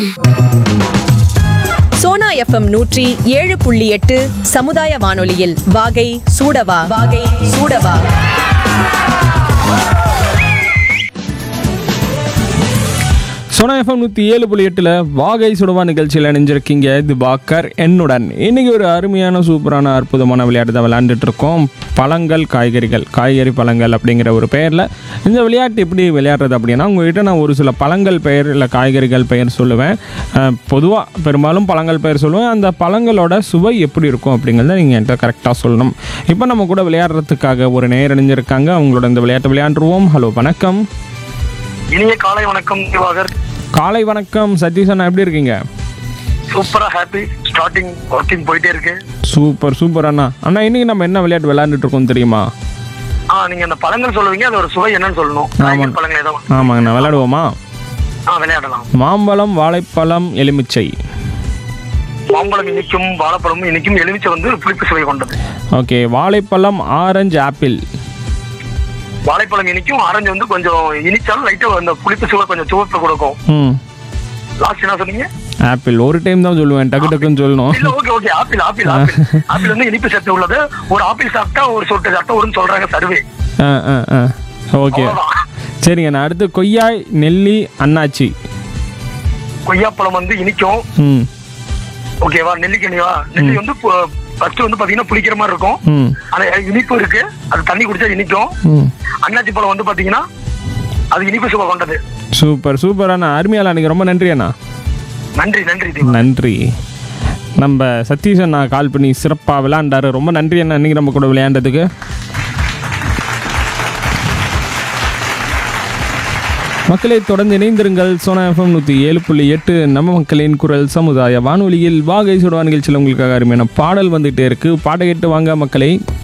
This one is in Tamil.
சோனா எஃப்எம் நூற்றி ஏழு புள்ளி எட்டு சமுதாய வானொலியில் வாகை சூடவா வாகை சூடவா சோனா எஃப்எம் நூற்றி ஏழு புள்ளி எட்டில் வாகை சுடவா நிகழ்ச்சியில் இணைஞ்சிருக்கீங்க இது பாக்கர் என்னுடன் இன்னைக்கு ஒரு அருமையான சூப்பரான அற்புதமான விளையாட்டு தான் விளையாண்டுட்டு இருக்கோம் பழங்கள் காய்கறிகள் காய்கறி பழங்கள் அப்படிங்கிற ஒரு பெயரில் இந்த விளையாட்டு எப்படி விளையாடுறது அப்படின்னா உங்ககிட்ட நான் ஒரு சில பழங்கள் பெயர் இல்லை காய்கறிகள் பெயர் சொல்லுவேன் பொதுவாக பெரும்பாலும் பழங்கள் பெயர் சொல்லுவேன் அந்த பழங்களோட சுவை எப்படி இருக்கும் அப்படிங்கிறத நீங்கள் என்கிட்ட கரெக்டாக சொல்லணும் இப்போ நம்ம கூட விளையாடுறதுக்காக ஒரு நேர் இணைஞ்சிருக்காங்க அவங்களோட இந்த விளையாட்டு விளையாண்டுருவோம் ஹலோ வணக்கம் இனிய காலை வணக்கம் திவாகர் காலை வணக்கம் சதீஷ் அண்ணா எப்படி இருக்கீங்க சூப்பரா ஹாப்பி ஸ்டார்டிங் ஒர்க்கிங் போயிட்டே இருக்கு சூப்பர் சூப்பர் அண்ணா அண்ணா இன்னைக்கு நம்ம என்ன விளையாட்டு விளையாண்டுட்டு இருக்கோம் தெரியுமா ஆ நீங்க அந்த பழங்கள் சொல்லுவீங்க அதோட சுவை என்னன்னு சொல்லணும் காய்கறி பழங்கள் ஏதோ ஒண்ணு. ஆமாங்கண்ணா விளையாடுவோமா ஆ விளையாடலாம் மாம்பழம் வாழைப்பழம் எலுமிச்சை மாம்பழம் இனிக்கும் வாழைப்பழமும் இனிக்கும் எலுமிச்சை வந்து புளிப்பு சுவை கொண்டது ஓகே வாழைப்பழம் ஆரஞ்சு ஆப்பிள் வாழைப்பழம் இனிக்கும் ஆரஞ்சு வந்து கொஞ்சம் இனிச்சாலும் லைட்டா அந்த புளிப்பு சுவை கொஞ்சம் சுவப்பு கொடுக்கும் ம் லாஸ்ட் என்ன சொன்னீங்க ஆப்பிள் ஒரு டைம் தான் சொல்லுவேன் டக்கு டக்குன்னு சொல்லணும் இல்ல okay okay apple apple apple apple வந்து இனிப்பு சத்து உள்ளது ஒரு ஆப்பிள் சாப்பிட்டா ஒரு சொட்டு சத்தம் வரும்னு சொல்றாங்க சர்வே ஆ ஆ ஆ ஓகே அவ்வளவுதான் சரிங்க நான் அடுத்து கொய்யாய் நெல்லி அன்னாச்சி கொய்யாப்பழம் வந்து இனிக்கும் ம் ஓகேவா நெல்லிக்கனிவா நெல்லி வந்து ஃபர்ஸ்ட் வந்து பாத்தீங்கன்னா புளிக்கிற மாதிரி இருக்கும் ம் ஆனா இனிப்பு இருக்கு அது தண்ணி குடிச்சா இனிக்கும் ம் அன்னாச்சி பழம் வந்து பாத்தீங்கன்னா அது இனிப்பு சுவை கொண்டது சூப்பர் சூப்பர் அண்ணா அருமையால அன்றைக்கி ரொம்ப நன்றி அண்ணா நன்றி நன்றி தீபா நன்றி நம்ம சதீஷ் அண்ணா கால் பண்ணி சிறப்பாக விளையாண்டாரு ரொம்ப நன்றி அண்ணா இன்னைக்கு நம்ம கூட விளையாண்டதுக்கு மக்களை தொடர்ந்து இணைந்திருங்கள் சோனா எஃப்எம் நூற்றி ஏழு புள்ளி எட்டு நம்ம மக்களின் குரல் சமுதாய வானொலியில் வாகை சுடுவா நிகழ்ச்சியில் உங்களுக்காக அருமையான பாடல் வந்துகிட்டே இருக்கு பாட கேட்டு வாங்க மக்களை